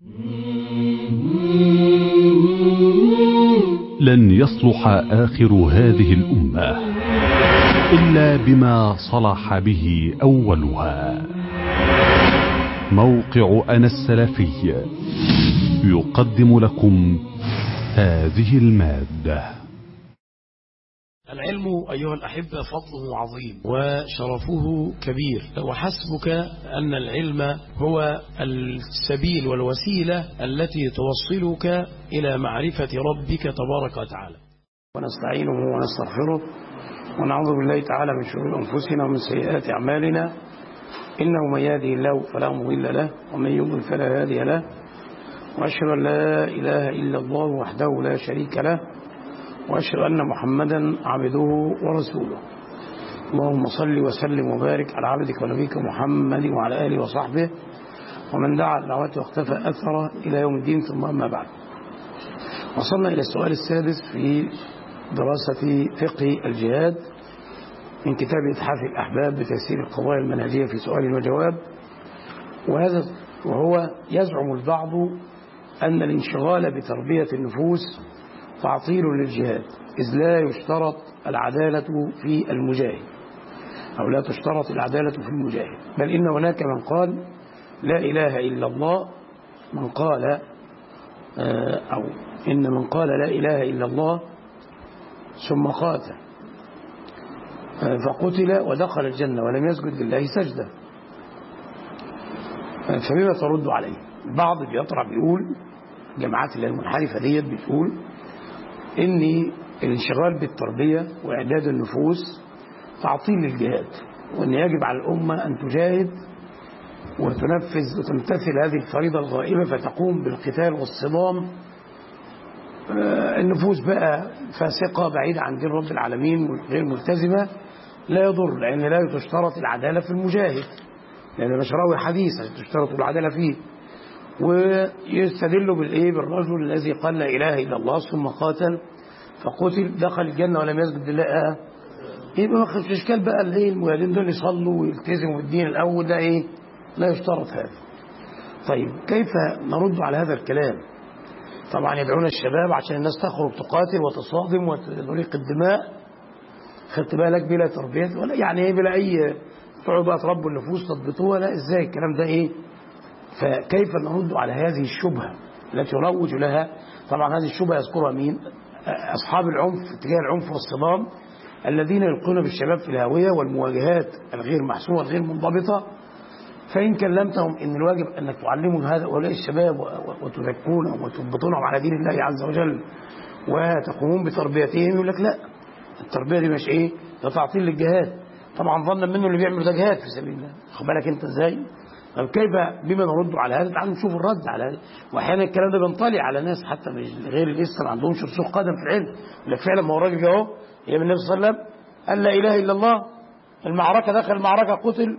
لن يصلح آخر هذه الأمة إلا بما صلح به أولها موقع أنا السلفي يقدم لكم هذه المادة العلم أيها الأحبة فضله عظيم وشرفه كبير وحسبك أن العلم هو السبيل والوسيلة التي توصلك إلى معرفة ربك تبارك وتعالى ونستعينه ونستغفره ونعوذ بالله تعالى من شرور أنفسنا ومن سيئات أعمالنا إنه من يهده الله فلا مضل له ومن يضلل فلا هادي له وأشهد أن لا إله إلا الله وحده لا شريك له وأشهد أن محمدا عبده ورسوله اللهم صل وسلم وبارك على عبدك ونبيك محمد وعلى آله وصحبه ومن دعا دعوته واختفى أثره إلى يوم الدين ثم أما بعد وصلنا إلى السؤال السادس في دراسة فقه الجهاد من كتاب إتحاف الأحباب بتيسير القضايا المنهجية في سؤال وجواب وهذا وهو يزعم البعض أن الانشغال بتربية النفوس تعطيل للجهاد إذ لا يشترط العدالة في المجاهد أو لا تشترط العدالة في المجاهد بل إن هناك من قال لا إله إلا الله من قال أو إن من قال لا إله إلا الله ثم قاتل فقتل ودخل الجنة ولم يسجد لله سجدة فبما ترد عليه البعض بيطرح بيقول جماعات اللي المنحرفة ديت بتقول ان الانشغال بالتربية واعداد النفوس تعطيل للجهاد وان يجب على الامة ان تجاهد وتنفذ وتمتثل هذه الفريضة الغائبة فتقوم بالقتال والصدام النفوس بقى فاسقة بعيدة عن دين رب العالمين غير ملتزمة لا يضر لأن لا تشترط العدالة في المجاهد لأن مش راوي حديث تشترط العدالة فيه ويستدل بالإيه بالرجل الذي قال لا إله إلا الله ثم قاتل فقتل دخل الجنة ولم يسجد لله آه. يبقى ما خدش إشكال بقى الإيه المجاهدين دول يصلوا ويلتزموا بالدين الأول ده إيه لا يشترط هذا طيب كيف نرد على هذا الكلام طبعا يدعون الشباب عشان الناس تخرج تقاتل وتصادم وتريق الدماء خدت بالك بلا تربية ولا يعني ايه بلا اي تقعدوا بقى تربوا النفوس تضبطوها لا ازاي الكلام ده ايه فكيف نرد على هذه الشبهة التي يروج لها طبعا هذه الشبهة يذكرها مين أصحاب العنف اتجاه العنف والصدام الذين يلقون بالشباب في الهاوية والمواجهات الغير محسومة الغير منضبطة فإن كلمتهم إن الواجب أنك تعلموا هؤلاء الشباب وتذكونهم وتضبطونهم على دين الله عز وجل وتقومون بتربيتهم يقول لك لا التربية دي مش إيه ده تعطيل للجهاد طبعا ظنا منه اللي بيعمل ده جهاد في سبيل الله خد بالك أنت إزاي طب كيف بما نرد على هذا تعالوا نشوف الرد على هذا واحيانا الكلام ده بينطلي على ناس حتى مش غير الاسلام ما عندهمش رسوخ قدم في العلم يقول لك فعلا ما هو الراجل اهو ايام النبي صلى الله عليه وسلم قال لا اله الا الله المعركه دخل المعركه قتل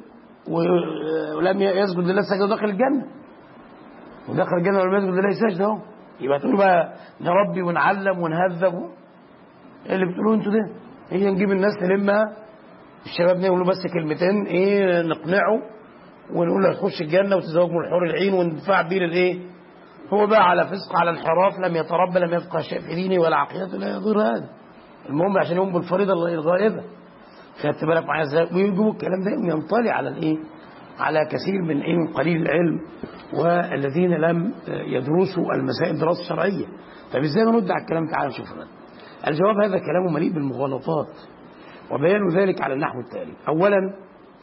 ولم يسجد لله سجد ودخل الجنه ودخل الجنه ولم يسجد لله سجد اهو يبقى تقول بقى نربي ونعلم ونهذب ايه اللي بتقولوه انتوا ده؟ هي نجيب الناس نلمها الشباب نقول بس كلمتين ايه نقنعه ونقول له تخش الجنه وتزوج من الحور العين وندفع بيه للايه؟ هو بقى على فسق على انحراف لم يتربى لم يفقه شيء في دينه ولا عقيدته لا يضر هذا. المهم عشان يقوم بالفريضه الغائبه. خدت بالك معايا ازاي؟ ويجيبوا الكلام ده ينطلي على الايه؟ على كثير من ايه من قليل العلم والذين لم يدرسوا المسائل دراسه شرعيه. طب ازاي نرد على الكلام تعالى نشوف الرد. الجواب هذا كلام مليء بالمغالطات وبيان ذلك على النحو التالي. اولا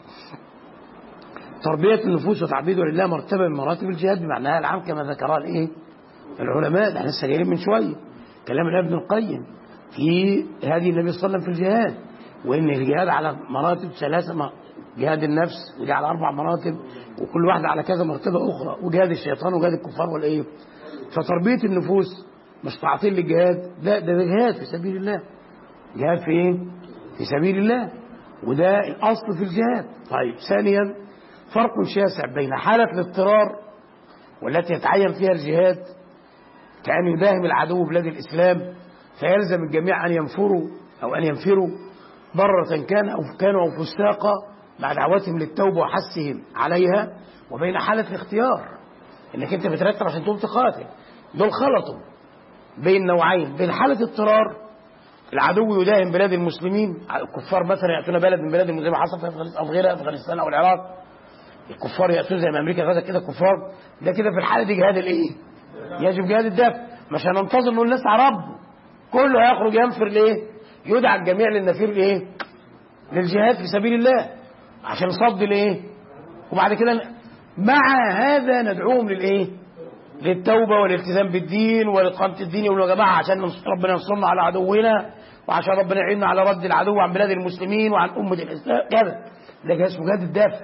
تربية النفوس وتعبيده لله مرتبة من مراتب الجهاد بمعناها العام كما ذكرها الايه؟ العلماء احنا لسه جايين من شويه كلام ابن القيم في هذه النبي صلى الله عليه وسلم في الجهاد وان الجهاد على مراتب ثلاثه جهاد النفس ودي على اربع مراتب وكل واحده على كذا مرتبه اخرى وجهاد الشيطان وجهاد الكفار والايه؟ فتربيه النفوس مش تعطيل للجهاد لا ده, ده جهاد في سبيل الله جهاد في ايه؟ في سبيل الله وده الاصل في الجهاد طيب ثانيا فرق شاسع بين حالة الاضطرار والتي يتعين فيها الجهاد كأن يداهم العدو بلاد الإسلام فيلزم الجميع أن ينفروا أو أن ينفروا برة كان أو كانوا أو فساقا مع دعوتهم للتوبة وحثهم عليها وبين حالة الاختيار انك انت بترتب عشان تقوم تقاتل دول خلطوا بين نوعين بين حاله اضطرار العدو يداهم بلاد المسلمين الكفار مثلا ياتون بلد من بلاد زي ما حصل في افغانستان غير افغانستان او العراق الكفار ياتون زي ما امريكا غزت كده كفار ده كده في الحاله دي جهاد الايه؟ يجب جهاد الدفع مش هننتظر نقول الناس عرب كله هيخرج ينفر ليه؟ يدعى الجميع للنفير لايه؟ للجهاد في سبيل الله عشان صد الايه؟ وبعد كده مع هذا ندعوهم للايه؟ للتوبه والالتزام بالدين والاقامه الدين يقولوا يا جماعه عشان ربنا ينصرنا على عدونا وعشان ربنا يعيننا على رد العدو عن بلاد المسلمين وعن امه الاسلام كذا ده جهاز اسمه جهاد الدافع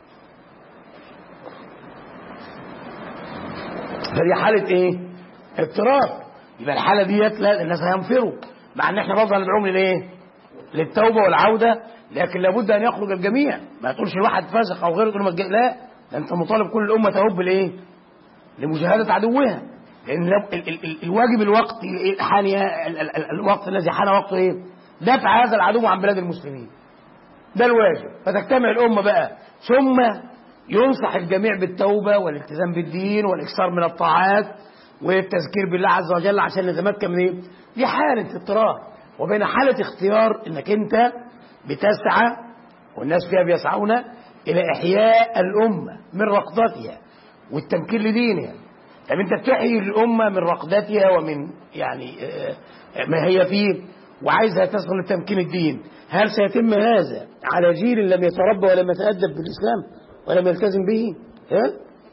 فدي حاله ايه؟ اضطراب يبقى الحاله ديت لا الناس هينفروا مع ان احنا برضه هندعوهم للايه؟ للتوبه والعوده لكن لابد ان يخرج الجميع ما تقولش الواحد فاسق او غيره تقول له لا ده انت مطالب كل الامه تهب لايه؟ لمجاهده عدوها لان ال ال ال الواجب الوقت حان الوقت الذي حان وقته ايه؟ دفع هذا العدو عن بلاد المسلمين ده الواجب فتجتمع الامه بقى ثم ينصح الجميع بالتوبه والالتزام بالدين والاكثار من الطاعات والتذكير بالله عز وجل عشان نتمكن من ايه؟ دي حاله اضطرار وبين حاله اختيار انك انت بتسعى والناس فيها بيسعون الى احياء الامه من رقدتها والتمكين لدينها طب انت بتحيي الامه من رقدتها ومن يعني ما هي فيه وعايزها تصل لتمكين الدين هل سيتم هذا على جيل لم يتربى ولم يتادب بالاسلام ولم يلتزم به ها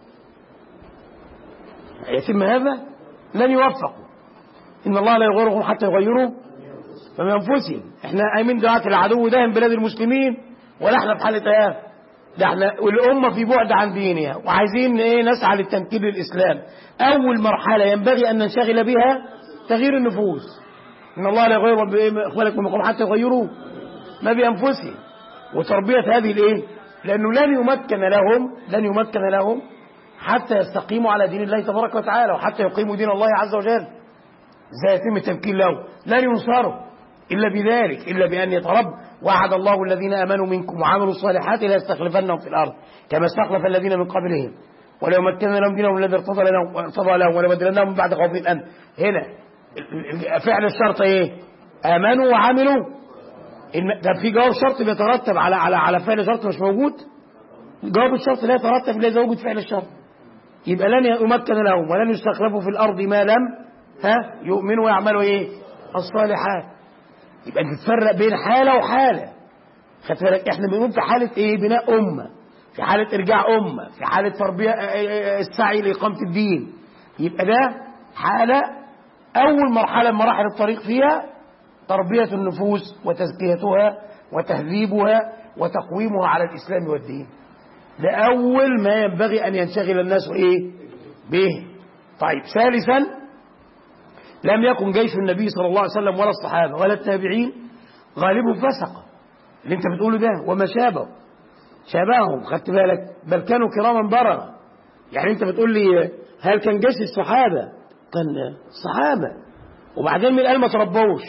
يتم هذا لن يوفقوا ان الله لا يغيرهم حتى يغيروا فمن انفسهم احنا قايمين دلوقتي العدو ده من بلاد المسلمين ولا احنا في حاله ايه ده احنا والامه في بعد عن دينها وعايزين ايه نسعى للتمكين للاسلام اول مرحله ينبغي ان ننشغل بها تغيير النفوس ان الله لا يغير باخوانكم من حتى يغيروا ما بانفسهم وتربيه هذه الايه لانه لن يمكن لهم لن يمكن لهم حتى يستقيموا على دين الله تبارك وتعالى وحتى يقيموا دين الله عز وجل ازاي يتم التمكين له لن ينصروا الا بذلك الا بان يترب وعد الله الذين امنوا منكم وعملوا الصالحات لا يستخلفنهم في الارض كما استخلف الذين من قبلهم ولو مكنا لهم دينهم الذي ارتضى لهم ارتضى لهم ولبدلناهم من بعد خوفهم الامن هنا فعل الشرط ايه؟ امنوا وعملوا ده في جواب شرط بيترتب على على على فعل شرط مش موجود جواب الشرط لا يترتب الا اذا وجد فعل الشرط يبقى لن يمكن لهم ولن يستخلفوا في الارض ما لم ها يؤمنوا ويعملوا ايه؟ الصالحات يبقى انت تفرق بين حاله وحاله خدت بالك احنا بنقول في حاله ايه؟ بناء امه في حاله ارجاع امه في حاله تربيه السعي لاقامه الدين يبقى ده حاله اول مرحله من مراحل الطريق فيها تربيه النفوس وتزكيتها وتهذيبها وتقويمها على الاسلام والدين ده اول ما ينبغي ان ينشغل الناس ايه به طيب ثالثا لم يكن جيش النبي صلى الله عليه وسلم ولا الصحابه ولا التابعين غالبهم فسقه اللي انت بتقوله ده وما شابه شابههم خدت بالك بل كانوا كراما بررا يعني انت بتقول لي هل كان جيش الصحابه كان الصحابه وبعدين من قال ما تربوش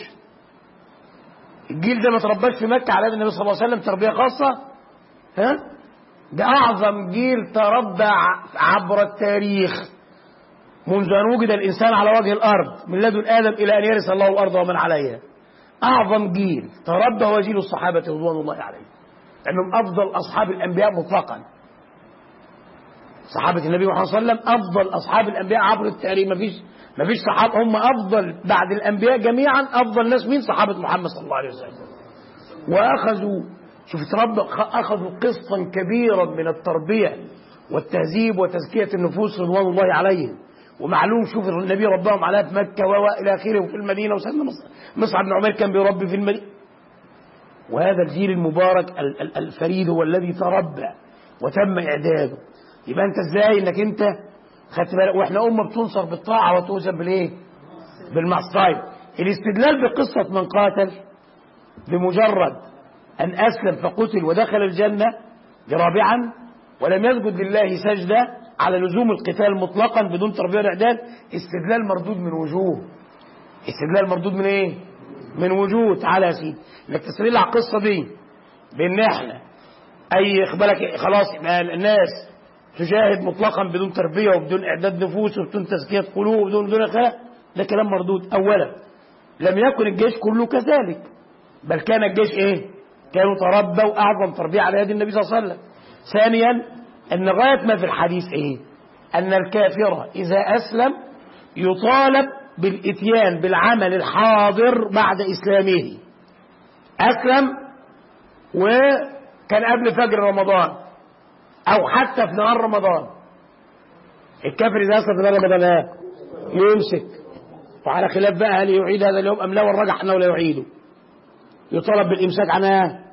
الجيل ده ما ترباش في مكه على النبي صلى الله عليه وسلم تربيه خاصه ها ده اعظم جيل تربى عبر التاريخ منذ ان وجد الانسان على وجه الارض من لدن ادم الى ان يرث الله الارض ومن عليها اعظم جيل تربى هو جيل الصحابه رضوان الله عليهم لانهم افضل اصحاب الانبياء مطلقا صحابه النبي محمد صلى الله عليه وسلم افضل اصحاب الانبياء عبر التاريخ ما فيش ما فيش صحابه هم افضل بعد الانبياء جميعا افضل ناس مين صحابه محمد صلى الله عليه وسلم واخذوا شوف تربى اخذوا قسطا كبيرا من التربيه والتهذيب وتزكيه النفوس رضوان الله عليهم ومعلوم شوف النبي رباهم عليها في مكه والى اخره وفي المدينه وسيدنا مصعب بن عمير كان بيربي في المدينه وهذا الجيل المبارك الفريد هو الذي تربى وتم اعداده يبقى انت ازاي انك انت خدت بالك واحنا امه بتنصر بالطاعه وتوزن بالايه؟ بالمعصيه الاستدلال بقصه من قاتل بمجرد ان اسلم فقتل ودخل الجنه رابعا ولم يسجد لله سجده على لزوم القتال مطلقا بدون تربيه واعداد استدلال مردود من وجوه استدلال مردود من ايه؟ من وجوه تعالى يا سيدي انك تستدل على القصه دي بان احنا اي بالك خلاص يبقى الناس تجاهد مطلقا بدون تربية وبدون إعداد نفوس وبدون تزكية قلوب وبدون بدون أخلاق ده كلام مردود أولا لم يكن الجيش كله كذلك بل كان الجيش إيه كانوا تربوا أعظم تربية على يد النبي صلى الله عليه وسلم ثانيا أن غاية ما في الحديث إيه أن الكافر إذا أسلم يطالب بالإتيان بالعمل الحاضر بعد إسلامه أسلم وكان قبل فجر رمضان أو حتى في نهار رمضان الكافر إذا أسلم في نهار رمضان إيه؟ يمسك وعلى خلاف بقى هل يعيد هذا اليوم أم لا والرجح أنه لا يعيده يطالب بالإمساك عن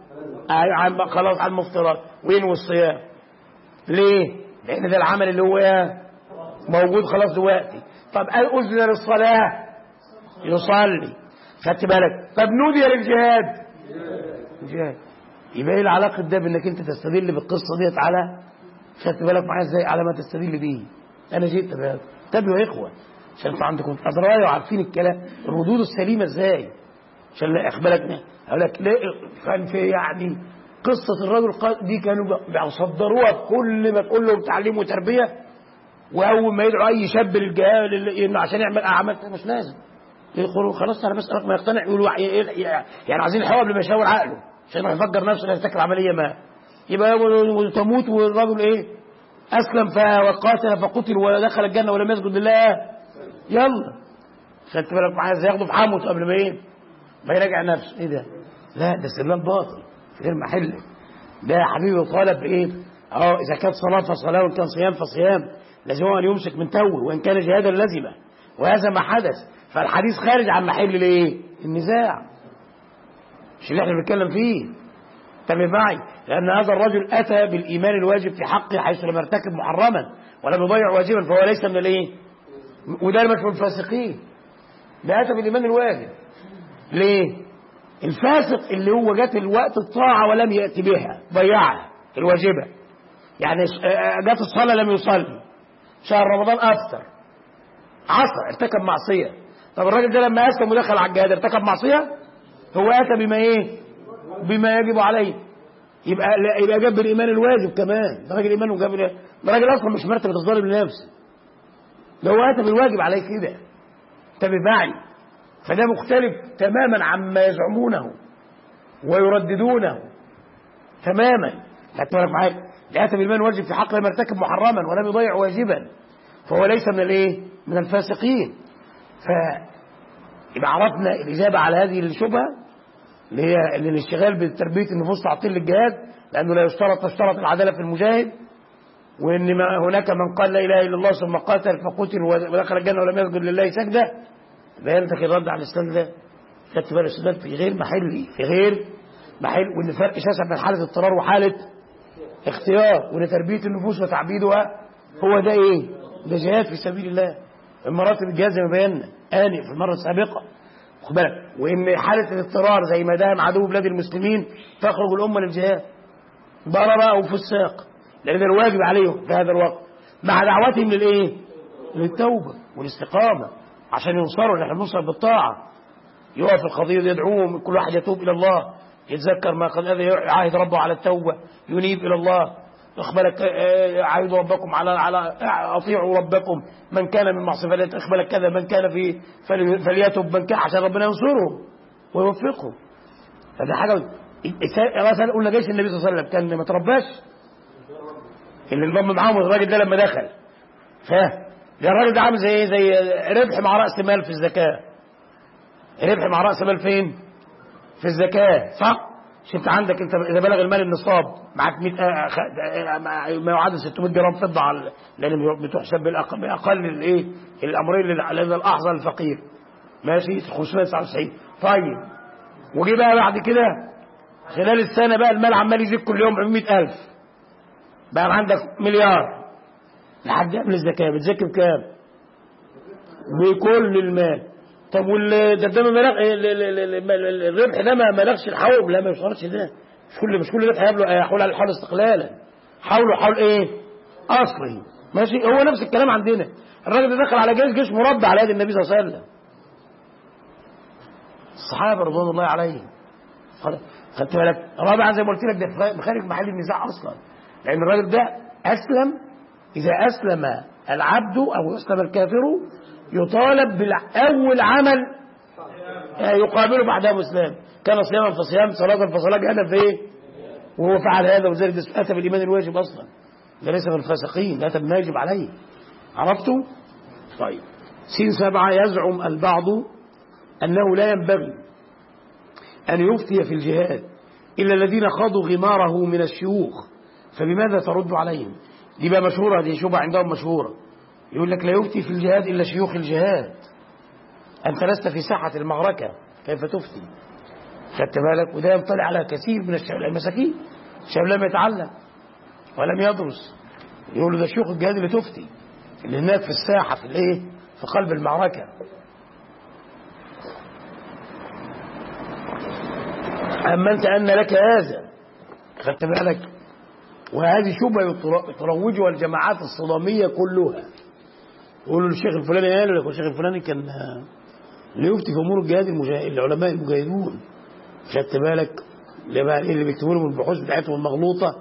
عن خلاص عن المفطرات وين والصيام ليه؟ لأن ده العمل اللي هو موجود خلاص دلوقتي طب أذن للصلاة يصلي خدت بالك طب نودي للجهاد الجهاد يبقى ايه العلاقة ده بانك انت تستدل بالقصة ديت على خدت بالك معايا ازاي على ما تستدل بيه انا جيت بهذا انتبهوا يا اخوة عشان انتوا عندكم ادرايه وعارفين الكلام الردود السليمة ازاي عشان لا اخبارك اقول لك كان في يعني قصة الرجل دي كانوا بيصدروها بكل ما تقول لهم تعليم وتربية واول ما يدعو اي شاب للجهاد عشان يعمل اعمال مش لازم يقولوا خلاص انا بسالك ما يقتنع يقولوا يعني عايزين الحوار قبل ما يشاور عقله عشان ما يفكر نفسه لا يرتكب عمليه ما يبقى تموت والرجل ايه اسلم وقاتل فقتل ودخل الجنه ولم يسجد لله يلا خدت بالك معايا ازاي ياخده في حموت قبل ما ايه ما يراجع نفسه ايه ده لا ده استدلال باطل غير محل ده يا حبيبي طالب ايه اه اذا كانت صلاه فصلاه وان كان صيام فصيام لازم هو ان يمسك من توه وان كان جهادا لزمه وهذا ما حدث فالحديث خارج عن محل الايه النزاع مش اللي احنا بنتكلم فيه انتبه معي لان هذا الرجل اتى بالايمان الواجب في حقه حيث لم يرتكب محرما ولم يضيع واجبا فهو ليس من الايه وده مش من الفاسقين ده اتى بالايمان الواجب ليه الفاسق اللي هو جات الوقت الطاعه ولم ياتي بها ضيعها الواجبه يعني جات الصلاه لم يصلي شهر رمضان افطر عصر ارتكب معصيه طب الراجل ده لما اسلم ودخل على الجهاد ارتكب معصيه هو اتى بما ايه بما يجب عليه يبقى يبقى جاب الايمان الواجب كمان ده راجل ايمان وجاب ده راجل اصلا مش مرتبه الظالم لنفسه ده هو اتى بالواجب عليه كده انتبه معي فده مختلف تماما عما يزعمونه ويرددونه تماما خدت بالك معايا ده اتى بالايمان الواجب في حق لم يرتكب محرما ولم يضيع واجبا فهو ليس من الايه من الفاسقين ف يبقى عرفنا الإجابة على هذه الشبهة اللي هي اللي الاشتغال بتربية النفوس تعطيل للجهاد لأنه لا يشترط تشترط العدالة في المجاهد وإن ما هناك من قال لا إله إلا الله ثم قاتل فقتل ودخل الجنة ولم يسجد لله سجدة لا ينتقي الرد على الإسلام ده خدت بالك السودان في غير محلي في غير محل وإن فرق شاسع بين حالة اضطرار وحالة اختيار وإن تربية النفوس وتعبيدها هو ده إيه؟ ده جهاد في سبيل الله المراتب الجهاد زي ما بينا آنف في المرة السابقة خد بالك وإن حالة الاضطرار زي ما دام عدو بلاد المسلمين تخرج الأمة للجهاد ضرر أو فساق لأن ده الواجب عليهم في هذا الوقت مع دعوتهم للإيه؟ للتوبة والاستقامة عشان ينصروا نحن ننصر بالطاعة يقف القضية يدعوهم كل واحد يتوب إلى الله يتذكر ما قد أذى عاهد ربه على التوبة ينيب إلى الله اخبرك عايدوا ربكم على على اطيعوا ربكم من كان من معصيه فلا اخبرك كذا من كان في فليتب من كان عشان ربنا ينصرهم ويوفقهم فده حاجه مثلا قلنا جيش النبي صلى الله عليه وسلم كان ما ترباش اللي انضم معاهم الراجل ده لما دخل ف ده الراجل ده عامل زي ايه زي ربح مع راس مال في الزكاه ربح مع راس مال فين في الزكاه صح شفت عندك انت اذا بلغ المال النصاب معاك 100 ما يعادل 600 جرام فضه على لان بتحسب بالاقل باقل الايه الامرين للاحظى الفقير ماشي 599 طيب وجي بقى بعد كده خلال السنه بقى المال عمال يزيد كل يوم ب 100000 بقى عندك مليار لحد قبل الزكاه بتزكي بكام؟ بكل المال طب وال ده ده ما بلغ الربح ده ما بلغش الحول لا ما يشترطش ده مش كل مش كل ربح يبلغ يحول على الحول استقلالا حوله حول ايه؟ اصلي ماشي هو نفس الكلام عندنا الراجل ده دخل على جيش جيش مربع على يد النبي صلى الله عليه وسلم الصحابه رضوان الله عليهم خدت بالك رابعا زي ما قلت لك ده خارج محل النزاع اصلا لان الراجل ده اسلم إذا أسلم العبد أو أسلم الكافر يطالب بأول عمل يقابله بعدها مسلم كان صياما فصيام صلاة فصلاة جهنم في إيه؟ وهو فعل هذا وذلك أتى بالإيمان الواجب أصلا ده ليس من الفاسقين أتى بما يجب عليه عرفتوا؟ طيب سين سبعة يزعم البعض أنه لا ينبغي أن يفتي في الجهاد إلا الذين خاضوا غماره من الشيوخ فبماذا ترد عليهم دي بقى مشهورة دي شبهة عندهم مشهورة يقول لك لا يفتي في الجهاد إلا شيوخ الجهاد أنت لست في ساحة المعركة كيف تفتي خدت بالك وده ينطلع على كثير من الشباب المساكين الشباب لم يتعلم ولم يدرس يقولوا ده شيوخ الجهاد اللي تفتي اللي هناك في الساحة في الايه في قلب المعركة أما أنت أن لك هذا خدت بالك وهذه شبهة تروجها الجماعات الصدامية كلها يقولوا الشيخ الفلاني قال لك الشيخ الفلاني كان ليفتي في أمور الجهاد المجاهد العلماء المجاهدون خدت بالك اللي بقى اللي بيكتبوا لهم البحوث بتاعتهم المغلوطة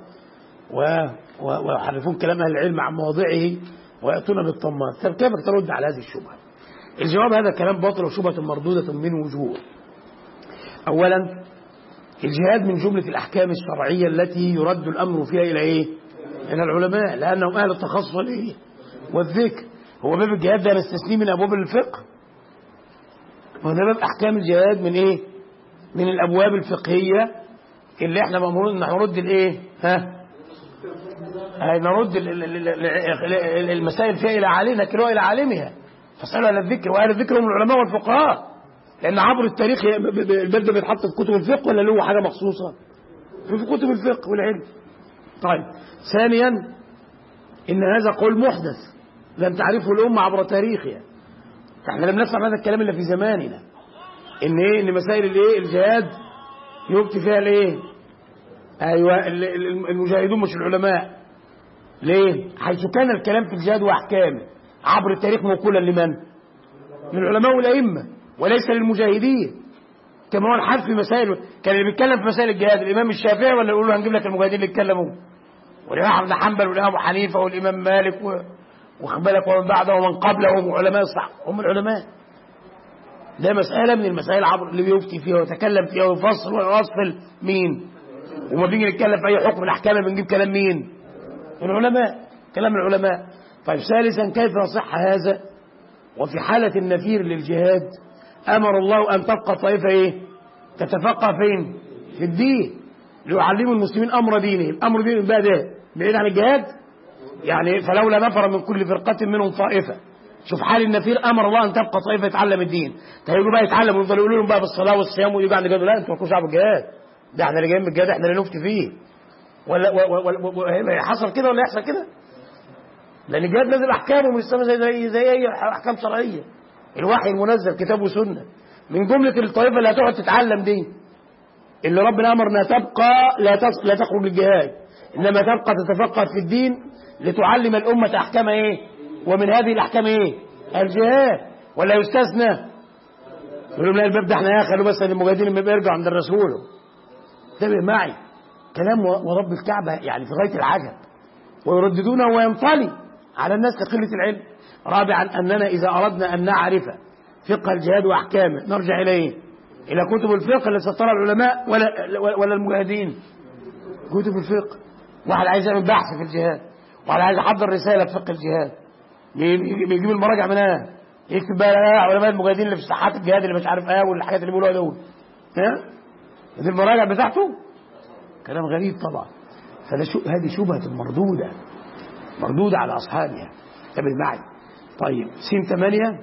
ويحرفون كلام أهل العلم عن مواضعه ويأتون بالطماط طب كيف ترد على هذه الشبهة الجواب هذا كلام باطل وشبهة مردودة من وجوه أولا الجهاد من جملة الأحكام الشرعية التي يرد الأمر فيها إلى إيه؟ إلى العلماء لأنهم أهل التخصص والإيه؟ والذكر هو باب الجهاد ده نستثنيه من أبواب الفقه هو ده باب أحكام الجهاد من إيه؟ من الأبواب الفقهية اللي إحنا مأمورين إن نرد الإيه؟ ها؟ نرد المسائل فيها إلى عالمها نكلوها إلى عالمها فاسألوا أهل الذكر وأهل الذكر هم العلماء والفقهاء لأن عبر التاريخ الباب ده بيتحط في كتب الفقه ولا له حاجة مخصوصة؟ في كتب الفقه والعلم. طيب ثانيا إن هذا قول محدث لم تعرفه الأمة عبر تاريخها. احنا لم نسمع هذا الكلام إلا في زماننا. إن إيه؟ إن مسائل الإيه؟ الجهاد يبتي فيها الإيه؟ أيوه المجاهدون مش العلماء. ليه؟ حيث كان الكلام في الجهاد وأحكامه عبر التاريخ موكولا لمن؟ للعلماء والأئمة. وليس للمجاهدين كما هو الحد في مسائل كان اللي بيتكلم في مسائل الجهاد الامام الشافعي ولا يقول له هنجيب لك المجاهدين اللي اتكلموا والامام احمد حنبل والامام ابو حنيفه والامام مالك واخد بالك ومن بعده ومن قبلهم وعلماء الصح هم العلماء ده مسألة من المسائل عبر اللي بيفتي فيها ويتكلم فيها ويفصل ويفصل مين وما بنيجي نتكلم في أي حكم الأحكام بنجيب كلام مين العلماء كلام العلماء طيب ثالثا كيف يصح هذا وفي حالة النفير للجهاد أمر الله أن تبقى طائفة إيه تتفقه فين في الدين ليعلموا المسلمين أمر دينهم أمر دينهم بقى ده بعيد عن الجهاد يعني فلولا نفر من كل فرقة منهم طائفة شوف حال النفير أمر الله أن تبقى طائفة يتعلم الدين تيجوا بقى يتعلموا ويفضلوا يقولوا لهم بقى بالصلاة والصيام ويجوا عند الجهاد لا أنتوا مالكوش دعوة بالجهاد ده احنا اللي جايين بالجهاد احنا اللي نفتي فيه ولا ولا حصل كده ولا يحصل كده لأن الجهاد نازل أحكامه مش زي زي زي أي أحكام شرعية الوحي المنزل كتاب وسنة من جملة الطائفة اللي هتقعد تتعلم دي اللي ربنا أمر انها تبقى لا لا تخرج للجهاد إنما تبقى تتفقه في الدين لتعلم الأمة أحكام إيه ومن هذه الأحكام إيه الجهاد ولا يستثنى يقولوا لا الباب ده احنا يا خلوا بس المجاهدين لما يرجعوا عند الرسول انتبه معي كلام ورب الكعبة يعني في غاية العجب ويرددونه وينطلي على الناس لقلة العلم رابعا أننا إذا أردنا أن نعرف فقه الجهاد وأحكامه نرجع إليه إلى كتب الفقه اللي سطرها العلماء ولا, ولا المجاهدين كتب الفقه واحد عايز يعمل بحث في الجهاد واحد عايز يحضر رسالة في فقه الجهاد بيجيب المراجع منها يكتب بقى علماء المجاهدين اللي في ساحات الجهاد اللي مش عارف ايه والحاجات اللي بيقولوها دول ها دي المراجع بتاعته كلام غريب طبعا فده شو هذه شبهة مردودة مردودة على أصحابها انتبه معي طيب سين ثمانية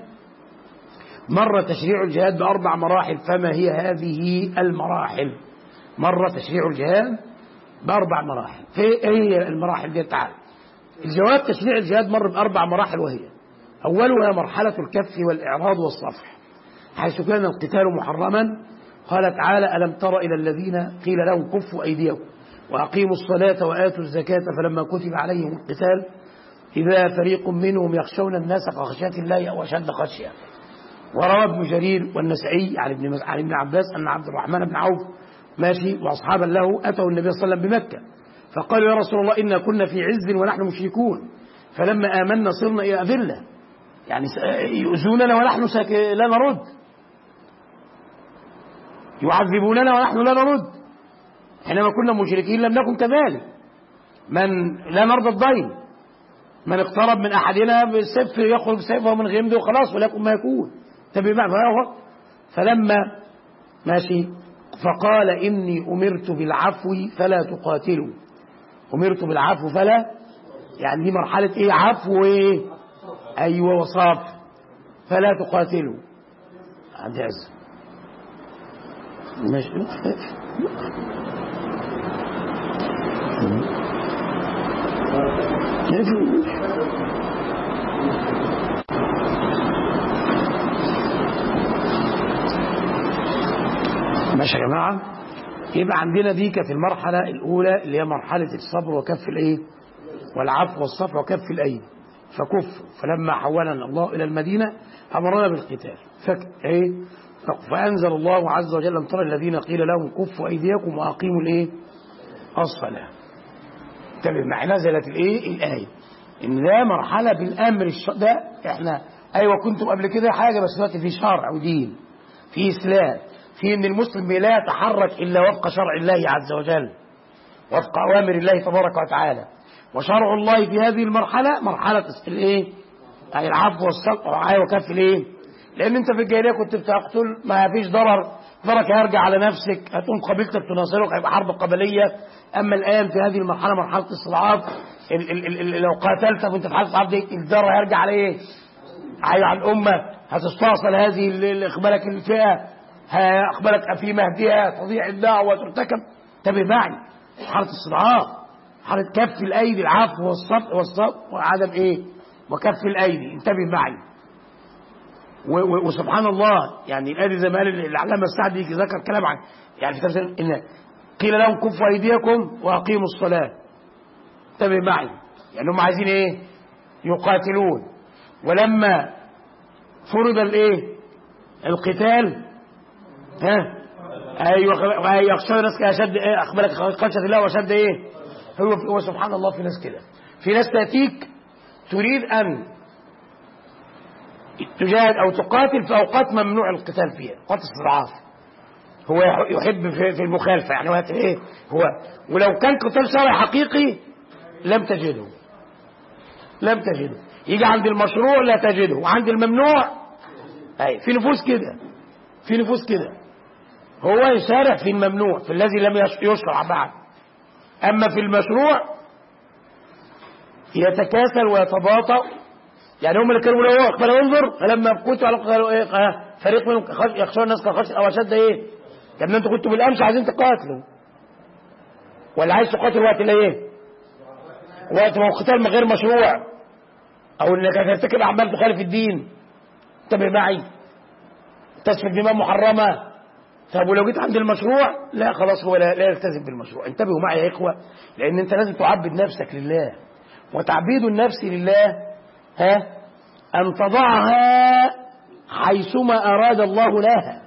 مر تشريع الجهاد بأربع مراحل فما هي هذه المراحل مر تشريع الجهاد بأربع مراحل في ايه هي المراحل دي تعال الجواب تشريع الجهاد مر بأربع مراحل وهي أولها مرحلة الكف والإعراض والصفح حيث كان القتال محرما قال تعالى ألم تر إلى الذين قيل لهم كفوا أيديكم وأقيموا الصلاة وآتوا الزكاة فلما كتب عليهم القتال إذا فريق منهم يخشون الناس كخشية الله أو أشد خشية وروى ابن جرير والنسعي عن ابن عن ابن عباس أن عبد الرحمن بن عوف ماشي وأصحابا له أتوا النبي صلى الله عليه وسلم بمكة فقالوا يا رسول الله إنا كنا في عز ونحن مشركون فلما آمنا صرنا إلى أذلة يعني يؤذوننا ونحن ساك... لا نرد يعذبوننا ونحن لا نرد حينما كنا مشركين لم نكن كذلك من لا نرضى الضيم من اقترب من أحدنا بالسيف يخرج سيفه من غمده وخلاص ولكن ما يكون تبع فلما ماشي فقال إني أمرت بالعفو فلا تقاتلوا أمرت بالعفو فلا يعني دي مرحلة إيه عفو إيه أيوة وصاف فلا تقاتلوا عندي عز ماشي ماشي يا جماعة يبقى عندنا دي كانت المرحلة الأولى اللي هي مرحلة الصبر وكف الإيه والعفو والصفح وكف الأيدي فكف فلما حولنا الله إلى المدينة أمرنا بالقتال فك إيه فأنزل الله عز وجل أن ترى الذين قيل لهم كفوا أيديكم وأقيموا الإيه الصلاة انتبه معي نزلت الإيه الآية إن ده مرحلة بالأمر الش... ده إحنا أيوة كنتم قبل كده حاجة بس دلوقتي في شرع ودين في إسلام في ان المسلم لا يتحرك الا وفق شرع الله عز وجل وفق اوامر الله تبارك وتعالى وشرع الله في هذه المرحله مرحله الايه يعني العفو والصفح وكف الايه لان انت في الجاهليه كنت بتقتل ما فيش ضرر ضررك هيرجع على نفسك هتقوم قبيلتك تناصرك هيبقى حرب قبليه اما الان في هذه المرحله مرحله الاستضعاف لو قاتلت وانت في حاله الاستضعاف دي الضرر هيرجع على ايه؟ على الامه هتستأصل هذه اقبالك الفئه أقبلك في مهدها تضيع الدعوة وترتكب انتبه معي حالة استضعاف حالة كف الأيدي العفو والصبر والصبر وعدم إيه وكف الأيدي انتبه معي وسبحان الله يعني الآية زي ما قال العلامة السعدي ذكر كلام عن يعني في تفسير إن قيل لهم كفوا أيديكم وأقيموا الصلاة انتبه معي يعني هم عايزين إيه يقاتلون ولما فرض الإيه القتال ها ايوه يخشى الناس اشد ايه اخبرك خشيه الله واشد ايه هو هو سبحان الله في ناس كده في ناس تاتيك تريد ان تجاهد او تقاتل في اوقات ممنوع القتال فيها اوقات استضعاف هو يحب في المخالفه يعني وقت ايه هو ولو كان قتال شرعي حقيقي لم تجده لم تجده يجي عند المشروع لا تجده وعند الممنوع اي في نفوس كده في نفوس كده هو يسارع في الممنوع في الذي لم يشرع بعد أما في المشروع يتكاسل ويتباطأ يعني هم اللي كانوا له اقبل انظر فلما كنتوا على قالوا ايه فريق منهم يخشون الناس كخشن او اشد ايه كان انتوا كنتوا بالامس عايزين تقاتلوا ولا عايز تقاتل وقت الايه وقت ما هو قتال غير مشروع او انك هترتكب اعمال تخالف الدين انتبه معي تسفك دماء محرمة طب ولو جيت عند المشروع لا خلاص هو لا, لا يلتزم بالمشروع انتبهوا معي يا إخوة لأن أنت لازم تعبد نفسك لله وتعبيد النفس لله ها أن تضعها حيثما أراد الله لها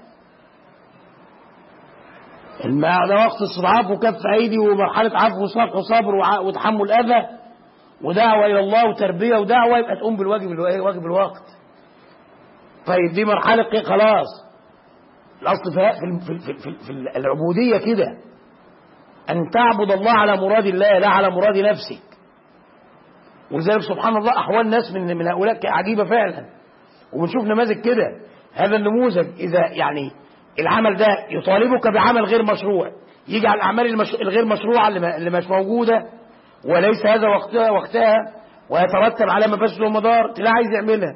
ده وقت استضعاف وكف أيدي ومرحلة عفو وصفح وصبر وتحمل أذى ودعوة إلى الله وتربية ودعوة يبقى تقوم بالواجب واجب الوقت طيب دي مرحلة خلاص الأصل في, في, في, في, في العبودية كده أن تعبد الله على مراد الله لا على مراد نفسك ولذلك سبحان الله أحوال ناس من من هؤلاء عجيبة فعلا وبنشوف نماذج كده هذا النموذج إذا يعني العمل ده يطالبك بعمل غير مشروع يجي على الأعمال المش... الغير مشروعة اللي مش موجودة وليس هذا وقتها وقتها ويترتب على مفاسد ومضار تلاقي عايز يعملها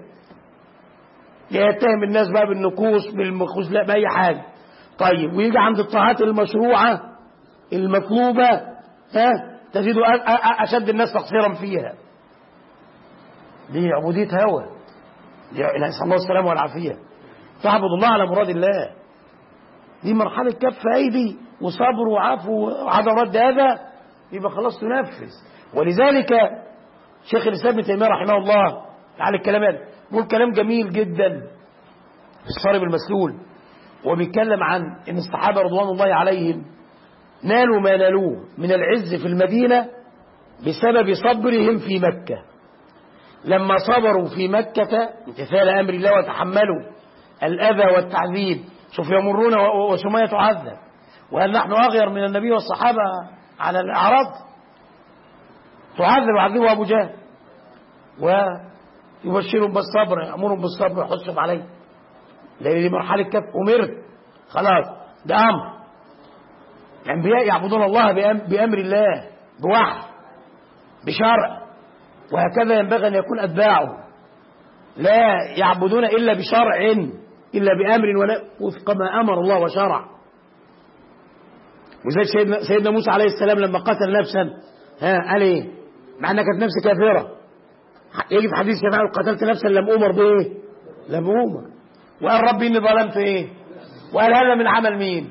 يتهم الناس بقى بالنكوص بالخزلاء بأي حاجة طيب ويجي عند الطاعات المشروعة المطلوبة ها تجد أشد الناس تقصيرا فيها دي عبودية هوى نسأل الله السلامة والعافية تعبد الله على مراد الله دي مرحلة كف أيدي وصبر وعفو وعدم رد هذا يبقى خلاص تنفذ ولذلك شيخ الإسلام ابن تيمية رحمه الله تعالى الكلام هذا بيقول كلام جميل جدا في الصارم المسلول وبيتكلم عن ان الصحابه رضوان الله عليهم نالوا ما نالوه من العز في المدينه بسبب صبرهم في مكه لما صبروا في مكة امتثال أمر الله وتحملوا الأذى والتعذيب سوف يمرون و- وسمية تعذب وهل نحن أغير من النبي والصحابة على الأعراض تعذب عذبه أبو جهل ويبشرهم بالصبر يأمرهم بالصبر ويحثهم عليه لأن دي مرحلة كف أمرت خلاص ده أمر الأنبياء يعبدون الله بأم- بأمر الله بوحي بشرع وهكذا ينبغي أن يكون أتباعه لا يعبدون إلا بشرع إلا بأمر ولا وفق ما أمر الله وشرع وزي سيدنا, سيدنا موسى عليه السلام لما قتل نفسا ها قال ايه مع انها كانت نفس كافره يجي في حديث شفاعه قتلت نفسا لم امر بايه لم امر وقال ربي اني ظلمت ايه وقال هذا من عمل مين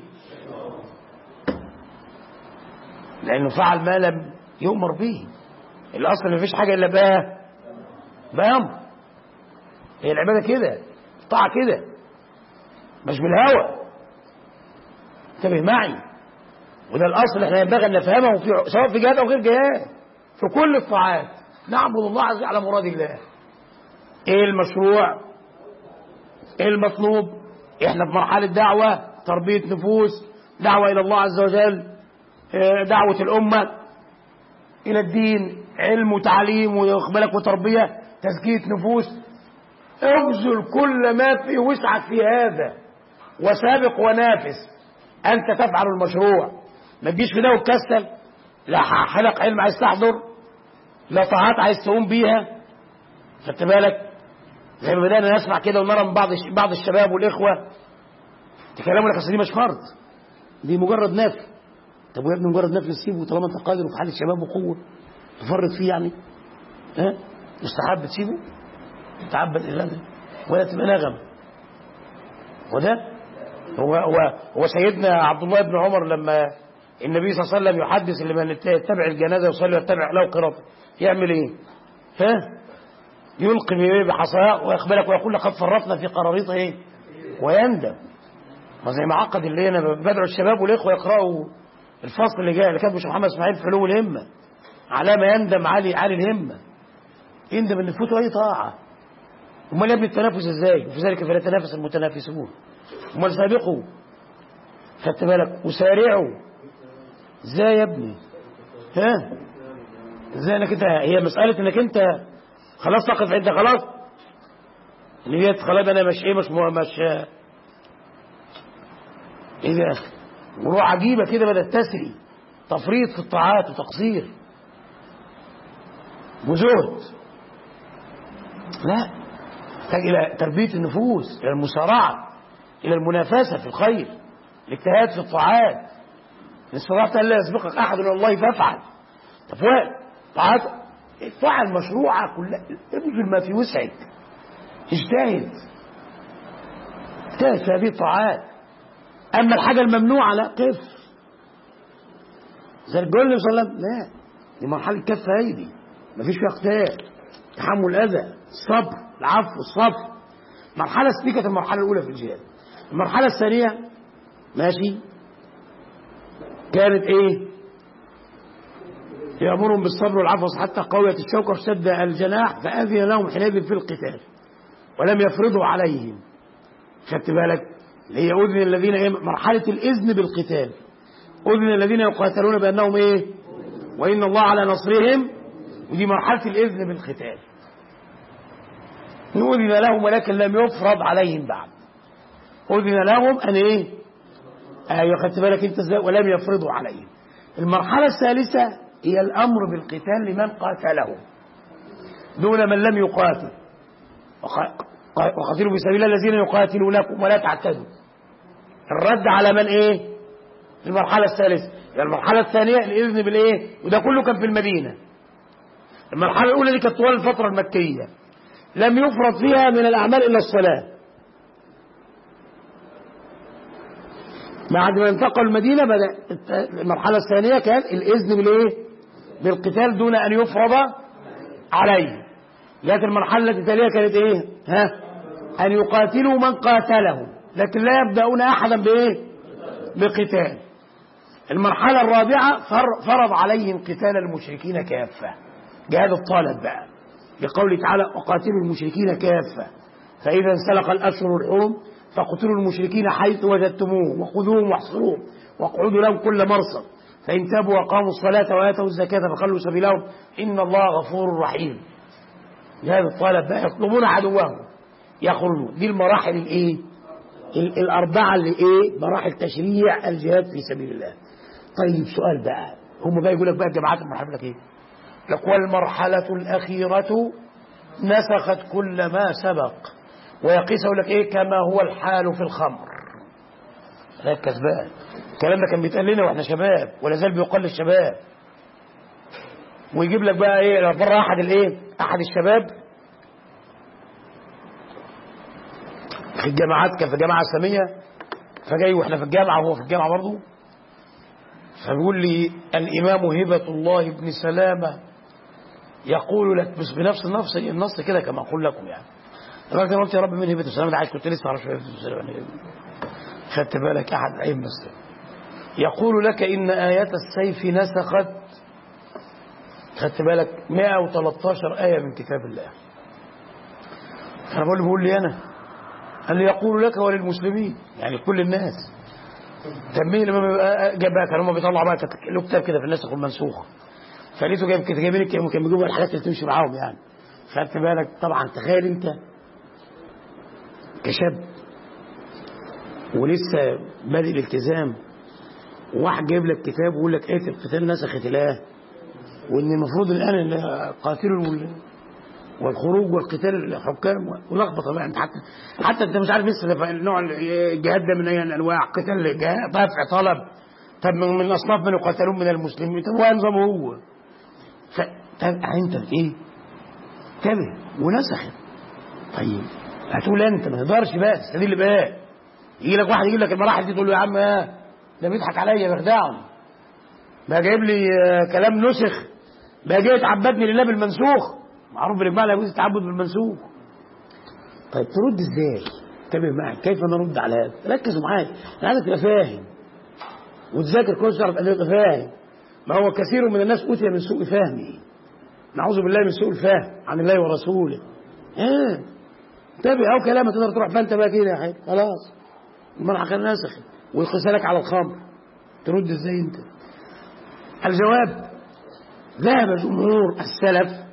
لانه فعل ما لم يؤمر به الاصل ما فيش حاجه الا بقى بامر هي العباده كده طاعه كده مش بالهوى انتبه معي وده الاصل احنا ينبغي ان نفهمه في سواء في جهاد او غير جهاد في كل الطاعات نعبد الله عز وجل على مراد الله ايه المشروع ايه المطلوب احنا في مرحله دعوه تربيه نفوس دعوه الى الله عز وجل اه، دعوه الامه الى الدين علم وتعليم واقبالك وتربيه تزكيه نفوس ابذل كل ما في وسعك في هذا وسابق ونافس انت تفعل المشروع ما تجيش في ده وتكسل لا حلق علم عايز تحضر لا طاعات عايز تقوم بيها خدت بالك زي ما بدانا نسمع كده ونرى من بعض بعض الشباب والاخوه تكلموا لك اصل دي مش فرض دي مجرد نفل طب ويا ابني مجرد نفل سيبه طالما انت قادر وفي حاله شباب وقوه تفرط فيه يعني ها مستحب تسيبه تعبد الا ده ولا تبقى نغم وده هو هو هو سيدنا عبد الله بن عمر لما النبي صلى الله عليه وسلم يحدث لمن يتبع الجنازه يصلي ويتبع له قراط يعمل ايه؟ ها؟ يلقي بإيه؟ بحصاه ويقبلك ويقول لقد فرطنا في قراريط ايه؟ ويندم ما زي ما عقد اللي انا بدعو الشباب والاخوه يقراوا الفصل اللي جاي اللي كاتبه شيخ محمد اسماعيل في علو الهمه على ما يندم علي علي الهمه يندم ان تفوته اي طاعه امال يا ابني التنافس ازاي؟ وفي ذلك فليتنافس المتنافسون امال سابقوا خدت بالك وسارعوا ازاي يا ابني ها ازاي انك انت هي مساله انك انت خلاص تقف عند خلاص نيت خلاص انا مش ايه مش مش ايه ده وروح عجيبه كده بدات تسري تفريط في الطاعات وتقصير وزهد لا تحتاج الى تربيه النفوس الى المسارعه الى المنافسه في الخير الاجتهاد في الطاعات ان استطعت الا يسبقك احد الى الله فافعل تفوال طاعات افعل مشروعه كلها ابذل ما في وسعك اجتهد اجتهد في هذه الطاعات اما الحاجه الممنوعه لا قف زي الجول صلى الله عليه وسلم لا دي مرحله كف ايدي مفيش فيها اقتال تحمل الاذى الصبر العفو الصبر مرحله دي كانت المرحله الاولى في الجهاد المرحله الثانيه ماشي كانت ايه يأمرهم بالصبر والعفو حتى قوية الشوكة واشتد الجناح فأذن لهم حينئذ في القتال ولم يفرضوا عليهم خدت بالك اللي هي أذن الذين إيه مرحلة الإذن بالقتال أذن الذين يقاتلون بأنهم إيه وإن الله على نصرهم ودي مرحلة الإذن بالقتال أذن لهم ولكن لم يفرض عليهم بعد أذن لهم أن إيه أيوة خدت بالك أنت إزاي ولم يفرضوا عليهم المرحلة الثالثة هي الأمر بالقتال لمن قاتلهم دون من لم يقاتل وقاتلوا في سبيل الله الذين يقاتلونكم ولا تعتدوا الرد على من ايه المرحلة الثالثة يعني المرحلة الثانية الإذن بالإيه وده كله كان في المدينة المرحلة الأولى دي كانت طوال الفترة المكية لم يفرض فيها من الأعمال إلا الصلاة بعد ما انتقلوا المدينة بدأ المرحلة الثانية كان الإذن بالإيه بالقتال دون أن يفرض عليه لكن المرحلة التي تليها كانت إيه ها أن يقاتلوا من قاتلهم لكن لا يبدأون أحدا بإيه بقتال المرحلة الرابعة فرض عليهم قتال المشركين كافة جهاد الطالب بقى لقوله تعالى وقاتلوا المشركين كافة فإذا انسلق الأشهر الحرم فاقتلوا المشركين حيث وجدتموهم وخذوهم واحصروهم واقعدوا لهم كل مرصد فإن تابوا وأقاموا الصلاة وآتوا الزكاة فخلوا سبيلهم إن الله غفور رحيم لهذا الطالب بقى يطلبون عدوهم يخرجوا دي المراحل الايه ال- الأربعة اللي ايه مراحل تشريع الجهاد في سبيل الله طيب سؤال بقى هم بقى يقول لك بقى الجماعات المرحلة لك ايه لك والمرحلة الأخيرة نسخت كل ما سبق ويقيس يقول لك ايه كما هو الحال في الخمر ركز بقى الكلام ده كان بيتقال لنا واحنا شباب ولا زال بيقال للشباب ويجيب لك بقى ايه لو مره احد الايه احد الشباب في الجامعات كان في جامعه اسلاميه فجاي واحنا في الجامعه وهو في الجامعه برضه فبيقول لي الامام هبه الله بن سلامه يقول لك بس بنفس النص النص كده كما اقول لكم يعني الراجل قلت يا رب من هبه السلامه ده عايز كنت لسه ما اعرفش هبه السلامه خدت بالك احد الائمه مسلم يقول لك ان ايات السيف نسخت خدت بالك 113 آية من كتاب الله أنا بقول له بيقول لي أنا قال لي يقول لك وللمسلمين يعني كل الناس تنبيه لما بيبقى جاب بقى كانوا هم بيطلعوا بقى كت- له كتاب كده في النسخ والمنسوخ فلقيته جايب كده جايبين كانوا كانوا بيجيبوا الحاجات اللي تمشي معاهم يعني خدت بالك طبعا تخيل انت كشاب ولسه بادئ الالتزام وواحد جايب لك كتاب ويقول لك ايه القتال نسخت الايه وان المفروض الان القاتل وال- والخروج والقتال الحكام ولخبطه بقى انت حتى حتى انت مش عارف لسه ده نوع الجهاد ده من اي انواع قتال جهاد دفع طلب طب من, من اصناف من يقاتلون من المسلمين طب هو نظامه هو ف طب انت ايه انتبه ونسخت طيب هتقول انت ما تقدرش بقى تستدل بقى يجي لك واحد يجيب لك المراحل دي تقول له يا عم اه ده بيضحك عليا بيخدعني بقى جايب لي آه، كلام نسخ بقى جاي تعبدني لله بالمنسوخ معروف بالاجماع لا يجوز التعبد بالمنسوخ طيب ترد ازاي انتبه معي كيف نرد على هذا ركزوا معايا انا عايزك تبقى فاهم وتذاكر كويس تعرف ان تبقى فاهم ما هو كثير من الناس اوتي من سوء فهمه نعوذ بالله من سوء الفهم عن الله ورسوله ايه انتبه او كلامه تقدر تروح فانت بقى كده يا حبيبي خلاص المرحله كان ناسخ ويقيسها على الخمر ترد ازاي انت الجواب ذهب جمهور السلف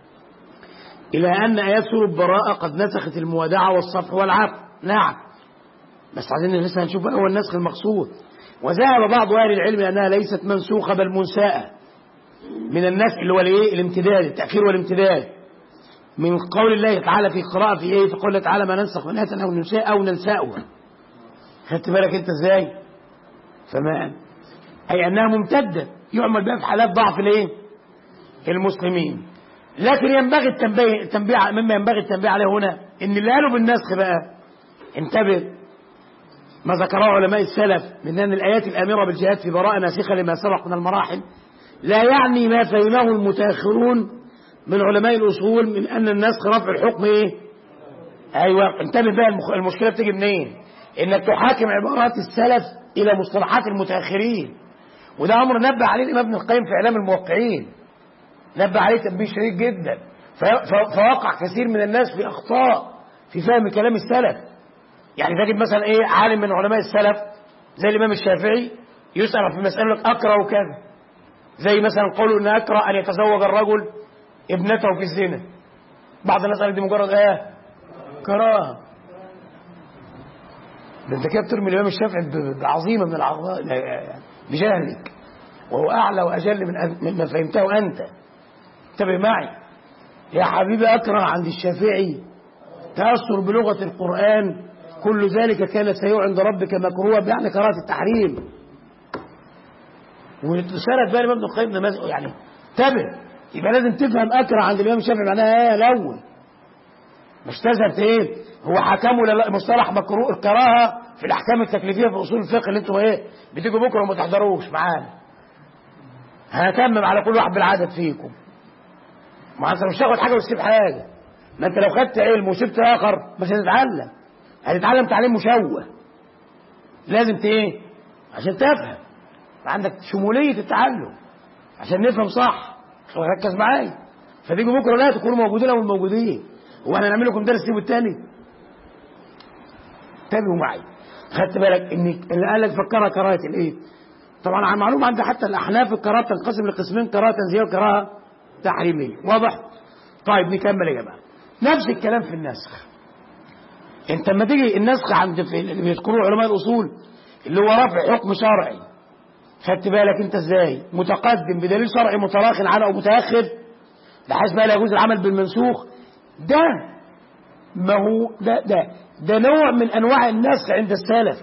إلى أن آيات سورة البراءة قد نسخت الموادعة والصفح والعفو نعم بس عايزين لسه هنشوف بقى هو النسخ المقصود وذهب بعض أهل العلم أنها ليست منسوخة بل منساءة من النسخ اللي هو الايه الامتداد التأخير والامتداد من قول الله تعالى في قراءة في ايه في قوله تعالى ما ننسخ من آية أو ننساء أو ننساؤها خدت بالك أنت إزاي فما أي أنها ممتدة يعمل بها في حالات ضعف الايه المسلمين لكن ينبغي التنبيه التنبيه مما ينبغي التنبيه عليه هنا ان اللي قالوا بالنسخ بقى انتبه ما ذكره علماء السلف من ان الايات الامره بالجهاد في براءه ناسخه لما سبق من المراحل لا يعني ما فهمه المتاخرون من علماء الاصول من ان النسخ رفع الحكم ايه ايوه انتبه بقى المخ- المشكله بتيجي منين انك تحاكم عبارات السلف الى مصطلحات المتاخرين وده امر نبه عليه الامام ابن القيم في اعلام الموقعين نبه عليه تنبيه شديد جدا ف- ف- فوقع كثير من الناس في اخطاء في فهم كلام السلف يعني تجد مثلا ايه عالم من علماء السلف زي الامام الشافعي يسال في مساله لك اكره كذا زي مثلا قوله ان اكره ان يتزوج الرجل ابنته في الزنا بعض الناس قال دي مجرد ايه كراهه ده انت كده بترمي الامام الشافعي ب- بعظيمه من العظائم بجهلك وهو اعلى واجل من أن- مما فهمته انت انتبه معي يا حبيبي اكره عند الشافعي تاثر بلغه القران كل ذلك كان سيء عند ربك مكروها بمعنى كراهه التحريم ورسالة بقى الإمام ابن القيم ده مز- يعني انتبه يبقى لازم تفهم أكره عند الإمام الشافعي معناها إيه الأول مش تذهب إيه هو حكمه لل- مصطلح مكروه الكراهة في الأحكام التكليفية في أصول الفقه اللي أنتوا إيه بتيجوا بكرة وما تحضروش معانا هنتمم على كل واحد بالعدد فيكم ما أنت مش هتاخد حاجة وتسيب حاجة ما أنت لو خدت علم وسبت آخر مش هتتعلم هتتعلم تعليم مشوه لازم ت- إيه عشان تفهم عندك شمولية التعلم عشان نفهم صح ركز معايا فتيجوا بكره لا تكونوا موجودين او موجودين هو احنا نعمل لكم درس سيبوا التاني انتبهوا معي خدت بالك ان اللي قال لك فكرها كراهه الايه طبعا عن معلومه عند حتى الاحناف الكراهه تنقسم لقسمين كراهه تنزيهيه وكراهه تحريميه واضح طيب نكمل يا جماعه نفس الكلام في النسخ انت لما تيجي النسخ عند في اللي بيذكروه علماء الاصول اللي هو رفع حكم شرعي خدت بالك انت ازاي متقدم بدليل شرعي متراخ عنه او متاخر بحيث بقى لا يجوز العمل بالمنسوخ ده ما هو ده ده ده نوع من انواع النسخ عند السلف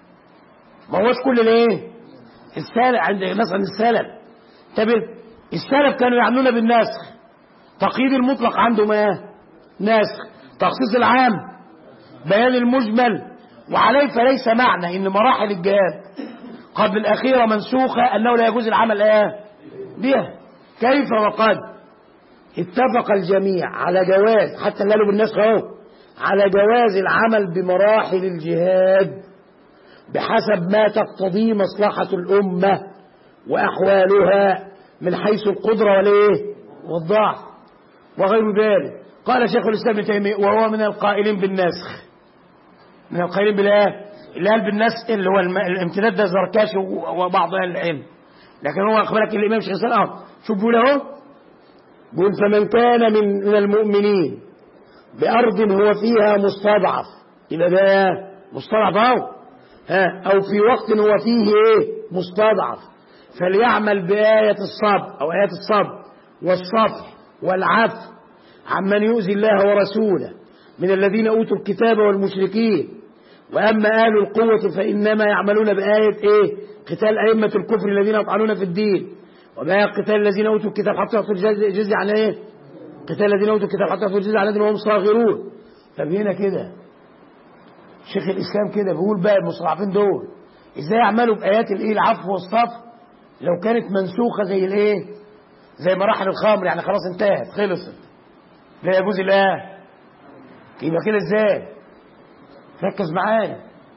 ما هوش كل الايه السلف عند الناس عند السلف طب السلف كانوا يعملون بالنسخ تقييد المطلق عندهم ايه نسخ تخصيص العام بيان المجمل وعليه فليس معنى ان مراحل الجهاد قبل الاخيره منسوخه انه لا يجوز العمل ايه بها كيف وقد اتفق الجميع على جواز حتى قالوا بالنسخ اهو على جواز العمل بمراحل الجهاد بحسب ما تقتضيه مصلحة الأمة وأحوالها من حيث القدرة والإيه والضعف وغير ذلك قال شيخ الإسلام ابن تيمية وهو من القائلين بالنسخ من القائلين بالإيه اللي قال بالنسخ اللي هو الامتداد ده زركاشي وبعض أهل العلم لكن هو أخبرك الإمام شيخ الإسلام شوف بيقول أهو بيقول فمن كان من من المؤمنين بأرض هو فيها مستضعف يبقى ده مستضعف أهو ها أو في وقت هو فيه إيه مستضعف فليعمل بآية الصبر أو آيات الصبر والصفح والعفو عمن يؤذي الله ورسوله من الذين أوتوا الكتاب والمشركين وأما أهل القوة فإنما يعملون بآية إيه قتال أئمة الكفر الذين يطعنون في الدين وما قتال الذين أوتوا الكتاب حتى يعطوا الجزية عن إيه قتال الذين أوتوا الكتاب حتى يعطوا الجزية عن الذين وهم صاغرون طب هنا كده شيخ الإسلام كده بيقول بقى المصطلحين دول إزاي يعملوا بآيات الإيه العفو والصفح لو كانت منسوخة زي الإيه زي مراحل الخمر يعني خلاص انتهت خلصت لا يجوز الله يبقى كده ازاي ركز معايا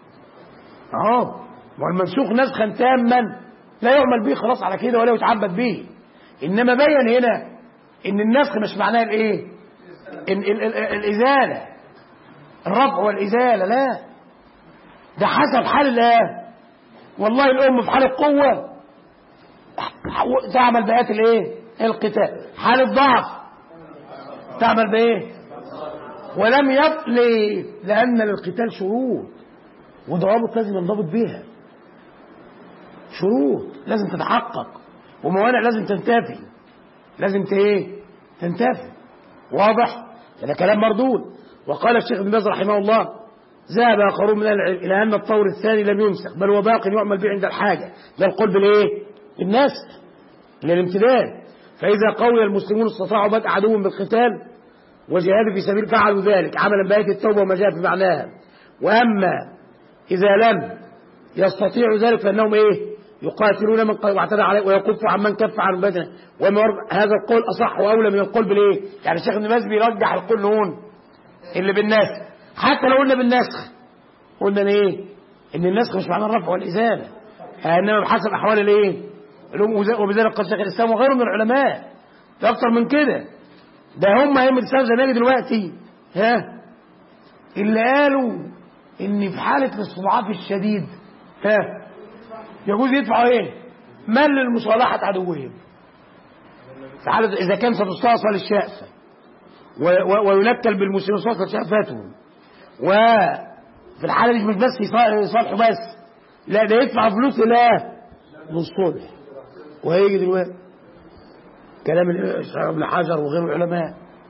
اهو والمنسوخ نسخا تاما لا يعمل به خلاص على كده ولا يتعبد به انما بين هنا ان النسخ مش معناه الايه إن ال ال الازاله الرفع والازاله لا ده حسب حال الله والله الام في حال القوه تعمل بآيات الايه القتال حال الضعف تعمل بايه ولم يطلي لان للقتال شروط وضوابط لازم ينضبط بيها شروط لازم تتحقق وموانع لازم تنتفي لازم ايه تنتفي واضح هذا كلام مردود وقال الشيخ ابن باز رحمه الله ذهب اخرون من العلم الى ان الطور الثاني لم يمسك بل هو باق يعمل به عند الحاجه ده القول بالايه بالنسخ للامتداد فاذا قوي المسلمون استطاعوا بدء عدو بالقتال وجهاد في سبيل فعلوا ذلك عملا بآية التوبة وما جاء في معناها وأما إذا لم يستطيعوا ذلك فإنهم إيه يقاتلون من واعتدى عليه ويكفوا عن من كف عن بدنه هذا القول أصح وأولى من القول بالإيه يعني الشيخ ابن باز بيرجح القول هون اللي بالنسخ حتى لو قلنا بالنسخ قلنا إيه إن النسخ مش معناه الرفع والإزالة إنما بحسب أحوال الإيه وبذلك قال شيخ الإسلام وغيره من العلماء ده أكثر من كده ده هم أئمة الإسلام زمان دلوقتي ها اللي قالوا إن في حالة الاستضعاف الشديد ها يجوز يدفعوا إيه؟ مال لمصالحة عدوهم في حالة إذا كان ستستأصل الشأفة وينكل بالمسلمين صوت شأفتهم وفي الحالة دي مش بس يصالحوا بس لا ده يدفع فلوس لا للصلح وهيجي دلوقتي كلام ابن حجر وغيره العلماء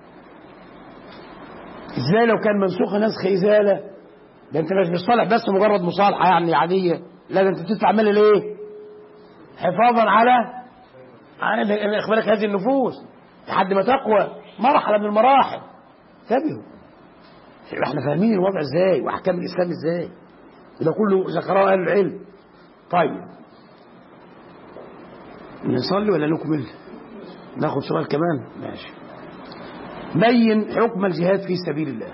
ازاي لو كان منسوخ نسخ ازاله ده انت مش بتصالح بس مجرد مصالحه يعني عاديه لا ده انت بتدفع مال ليه حفاظا على على اخبارك هذه النفوس لحد ما تقوى مرحله من المراحل انتبهوا احنا فاهمين الوضع ازاي واحكام الاسلام ازاي وده كله ذكره اهل العلم طيب نصلي ولا نكمل ناخد سؤال كمان ماشي بين حكم الجهاد في سبيل الله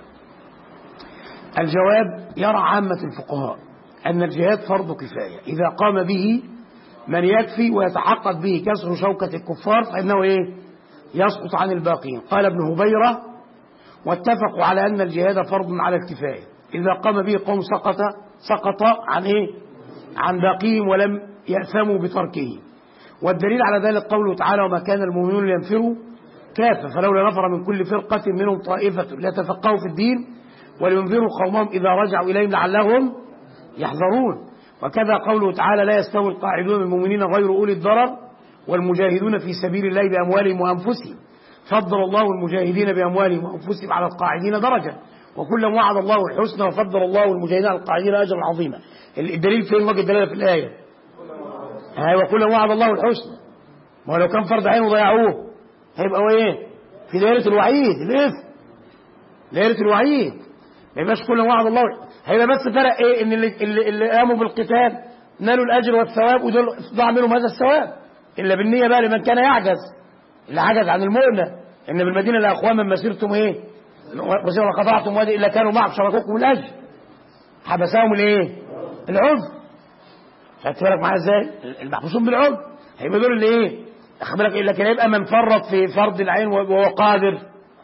الجواب يرى عامة الفقهاء أن الجهاد فرض كفاية إذا قام به من يكفي ويتحقق به كسر شوكة الكفار فإنه إيه يسقط عن الباقين قال ابن هبيرة واتفقوا على أن الجهاد فرض على الكفاية إذا قام به قوم سقط سقط عن إيه عن باقيهم ولم يأثموا بتركه والدليل على ذلك قوله تعالى وما كان المؤمنون لينفروا كافة فلولا نفر من كل فرقة منهم طائفة ليتفقهوا في الدين ولينذروا قومهم إذا رجعوا إليهم لعلهم يحذرون وكذا قوله تعالى لا يستوي القاعدون من المؤمنين غير أولي الضرر والمجاهدون في سبيل الله بأموالهم وأنفسهم فضل الله المجاهدين بأموالهم وأنفسهم على القاعدين درجة وكلا وعد الله الحسنى وفضل الله المجاهدين على القاعدين أجرا عظيما الدليل فين وجه الدلالة في الآية أيوة وكلا وعد الله الحسنى ما هو لو كان فرض عين وضيعوه هيبقى هو ايه في دائرة الوعيد الإثم دائرة الوعيد ما يبقاش كلا وعد الله هيبقى بس فرق ايه ان اللي, اللي, اللي قاموا بالقتال نالوا الأجر والثواب ودول ضاع منهم هذا الثواب إلا بالنية بقى لمن كان يعجز اللي عجز عن المؤنة إن بالمدينة لأقواما مسيرتم إيه مسيرة قطعتم وادي إلا كانوا معكم شركوكم الأجر حبسهم الإيه العذر خدت بالك معايا إزاي المحبوسون بالعذر هيبقى دول اللي إيه أخد بالك إيه لكن هيبقى من فرط في فرض العين وهو قادر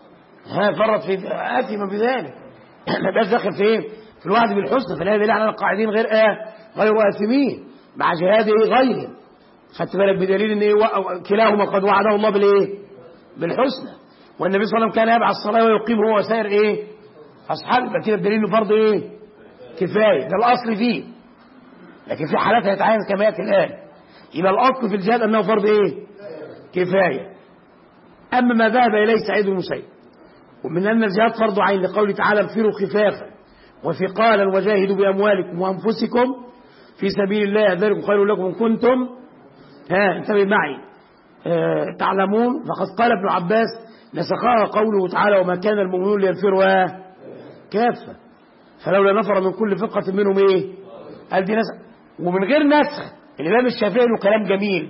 ها فرط في آثم بذلك ما يبقاش داخل في إيه في الوعد بالحسنى فلا دليل على القاعدين غير آه غير آثمين مع جهاد إيه غيرهم خدت بالك بدليل ان ايه كلاهما قد وعده الله بالايه بالحسنى والنبي صلى الله عليه وسلم كان يبعث الصلاه ويقيم هو وسائر ايه اصحابه يبقى كده بدليل انه فرض ايه كفايه ده الاصل فيه لكن في حالات هيتعين كما ياتي الان يبقى الاصل في الجهاد انه فرض ايه كفايه اما ما ذهب اليه سعيد بن المسيب ومن ان الجهاد فرض عين لقوله تعالى انفروا خفافا وثقالا وجاهدوا باموالكم وانفسكم في سبيل الله ذلكم خير لكم ان كنتم ها انتبه معي آه تعلمون فقد قال ابن عباس نسخها قوله تعالى وما كان المؤمنون لينفروا كافة فلولا نفر من كل فرقة منهم ايه قال دي نسخ ومن غير نسخ الإمام الشافعي له كلام جميل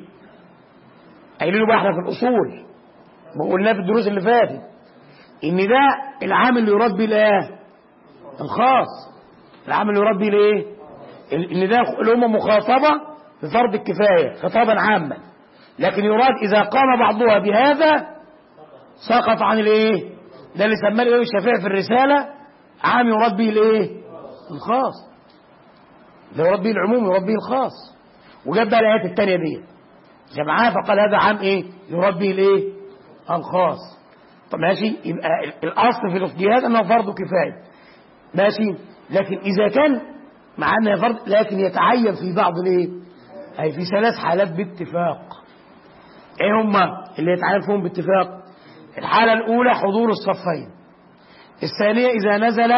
قايلين له بقى احنا في الأصول وقلناه في الدروس اللي فاتت إن ده العامل اللي يراد به الايه الخاص العامل اللي يراد به الايه إن ده الأمة مخاطبة بفرض الكفاية خطابا عاما لكن يراد إذا قام بعضها بهذا سقط عن الايه ده اللي سماه الإمام الشافعي في الرسالة عام يراد به الايه الخاص ده يراد به العموم يراد به الخاص وجاب بقى الآيات التانية دي جمعها فقال هذا عام ايه يراد به الايه الخاص طب ماشي يبقى الأصل في الجهاد أنه فرض كفاية ماشي لكن إذا كان مع أنه فرض لكن يتعين في بعض الايه أي في ثلاث حالات باتفاق ايه هما اللي يتعين فيهم باتفاق الحالة الأولى حضور الصفين الثانية إذا نزل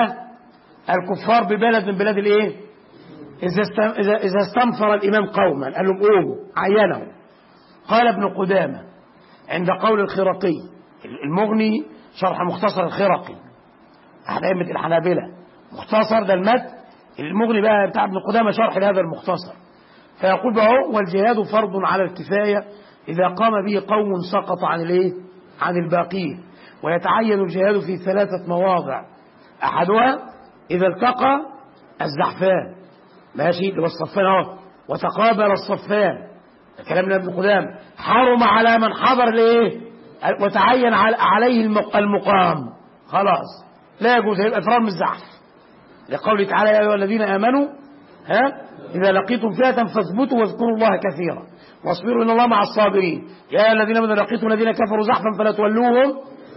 الكفار ببلد من بلاد الايه إذا إذا إذا استنفر الإمام قوما قال لهم قوموا عينهم قال ابن قدامة عند قول الخرقي المغني شرح مختصر الخرقي أحد أئمة الحنابلة مختصر ده المد المغني بقى بتاع ابن قدامة شرح لهذا المختصر فيقول بقى والجهاد فرض على الكفاية إذا قام به قوم سقط عن الايه عن الباقين ويتعين الجهاد في ثلاثة مواضع أحدها إذا التقى الزحفان ماشي اللي هو الصفان اهو وتقابل الصفان كلامنا ابن قدام حرم على من حضر الايه وتعين عليه المقام خلاص لا يجوز هيبقى فرار من الزحف لقوله تعالى يا ايها الذين امنوا ها اذا لقيتم فئه فاثبتوا واذكروا الله كثيرا واصبروا ان الله مع الصابرين يا ايها الذين امنوا لقيتم الذين كفروا زحفا فلا تولوهم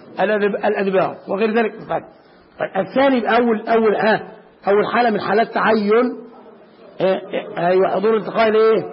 الادبار وغير ذلك طيب الثاني اول اول ها اول حاله من حالات تعين ايوه حضور التقاء الايه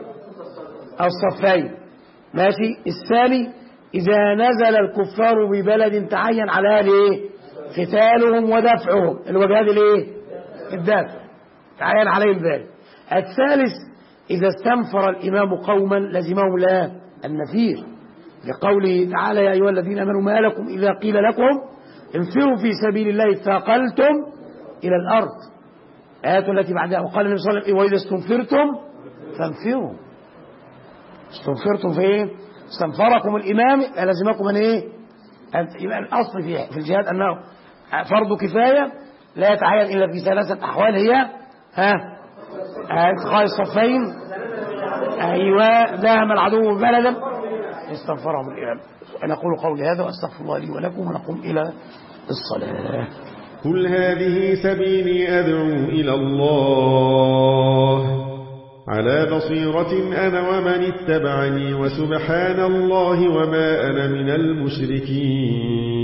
الصفين ماشي الثاني اذا نزل الكفار ببلد تعين على ايه قتالهم ودفعهم الوجهاد الايه الدافع تعين عليهم ذلك الثالث اذا استنفر الامام قوما لزمهم لا النفير لقوله تعالى يا ايها الذين امنوا ما لكم اذا قيل لكم انفروا في سبيل الله اثاقلتم الى الارض الآيات التي بعدها وقال النبي صلى الله عليه وسلم وإذا استنفرتم فانفروا استنفرتم في إيه؟ استنفركم الإمام لازمكم أن إيه؟ يبقى الأصل في في الجهاد أنه فرض كفاية لا يتعين إلا في ثلاثة أحوال هي ها التقاء الصفين أيوة ذهب العدو بلدا استغفرهم الإمام أنا أقول قولي هذا وأستغفر الله لي ولكم ونقوم إلى الصلاة قل هذه سبيلي أدعو إلى الله على بصيرة أنا ومن اتبعني وسبحان الله وما أنا من المشركين